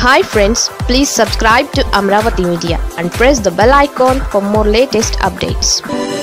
hi friends please subscribe to Amaravati media and press the bell icon for more latest updates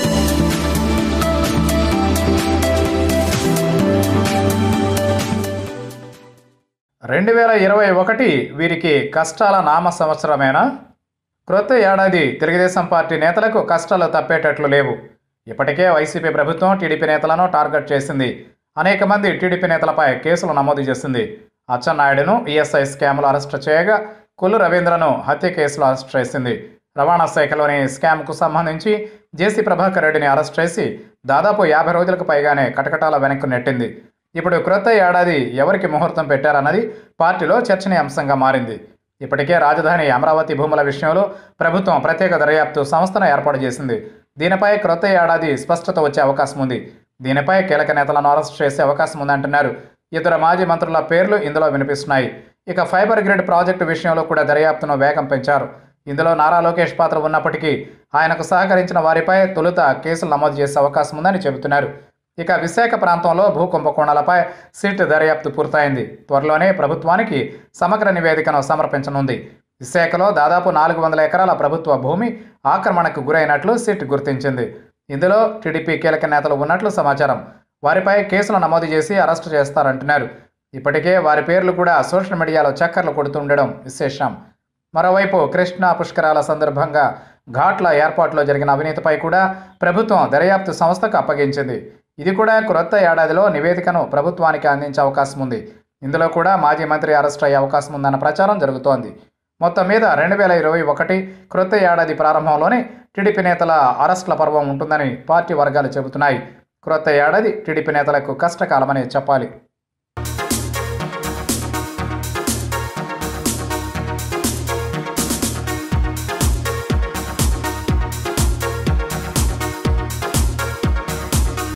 రెండు వేల ఇరవై ఒకటి వీరికి కష్టాల నామ సంవత్సరమేనా క్రొత్త ఏడాది తెలుగుదేశం పార్టీ నేతలకు కష్టాలు తప్పేటట్లు లేవు ఇప్పటికే వైసీపీ ప్రభుత్వం టీడీపీ నేతలను టార్గెట్ చేసింది అనేక మంది టీడీపీ నేతలపై కేసులు నమోదు చేసింది అచ్చెన్నాయుడును ఈఎస్ఐ స్కామ్లో అరెస్టు చేయగా కొల్లు రవీంద్రను హత్య కేసులో అరెస్ట్ చేసింది రవాణా శాఖలోని స్కామ్కు సంబంధించి జేసీ ప్రభాకర్ రెడ్డిని అరెస్ట్ చేసి దాదాపు యాభై రోజులకు పైగానే కటకటాల వెనక్కు నెట్టింది ఇప్పుడు క్రొత్త ఏడాది ఎవరికి ముహూర్తం పెట్టారన్నది పార్టీలో చర్చనీయాంశంగా మారింది ఇప్పటికే రాజధాని అమరావతి భూముల విషయంలో ప్రభుత్వం ప్రత్యేక దర్యాప్తు సంస్థను ఏర్పాటు చేసింది దీనిపై క్రొత్త ఏడాది స్పష్టత వచ్చే అవకాశం ఉంది దీనిపై కీలక నేతలను అరెస్ట్ చేసే అవకాశం ఉందంటున్నారు ఇద్దరు మాజీ మంత్రుల పేర్లు ఇందులో వినిపిస్తున్నాయి ఇక ఫైబర్ గ్రిడ్ ప్రాజెక్టు విషయంలో కూడా దర్యాప్తును వేగం పెంచారు ఇందులో నారా లోకేష్ పాత్ర ఉన్నప్పటికీ ఆయనకు సహకరించిన వారిపై తొలుత కేసులు నమోదు చేసే అవకాశం ఉందని చెబుతున్నారు ఇక విశాఖ ప్రాంతంలో భూ కుంభకోణాలపై సిట్ దర్యాప్తు పూర్తయింది త్వరలోనే ప్రభుత్వానికి సమగ్ర నివేదికను సమర్పించనుంది విశాఖలో దాదాపు నాలుగు వందల ఎకరాల ప్రభుత్వ భూమి ఆక్రమణకు గురైనట్లు సిట్ గుర్తించింది ఇందులో టీడీపీ కీలక నేతలు ఉన్నట్లు సమాచారం వారిపై కేసులు నమోదు చేసి అరెస్టు చేస్తారంటున్నారు ఇప్పటికే వారి పేర్లు కూడా సోషల్ మీడియాలో చక్కర్లు కొడుతుండడం విశేషం మరోవైపు కృష్ణా పుష్కరాల సందర్భంగా ఘాట్ల ఏర్పాట్లో జరిగిన అవినీతిపై కూడా ప్రభుత్వం దర్యాప్తు సంస్థకు అప్పగించింది ఇది కూడా క్రొత్త ఏడాదిలో నివేదికను ప్రభుత్వానికి అందించే అవకాశం ఉంది ఇందులో కూడా మాజీ మంత్రి అరెస్ట్ అయ్యే అవకాశం ఉందన్న ప్రచారం జరుగుతోంది మొత్తం మీద రెండు వేల ఇరవై ఒకటి క్రొత్త ఏడాది ప్రారంభంలోనే టీడీపీ నేతల అరెస్టుల పర్వం ఉంటుందని పార్టీ వర్గాలు చెబుతున్నాయి క్రొత్త ఏడాది టీడీపీ నేతలకు కష్టకాలమని చెప్పాలి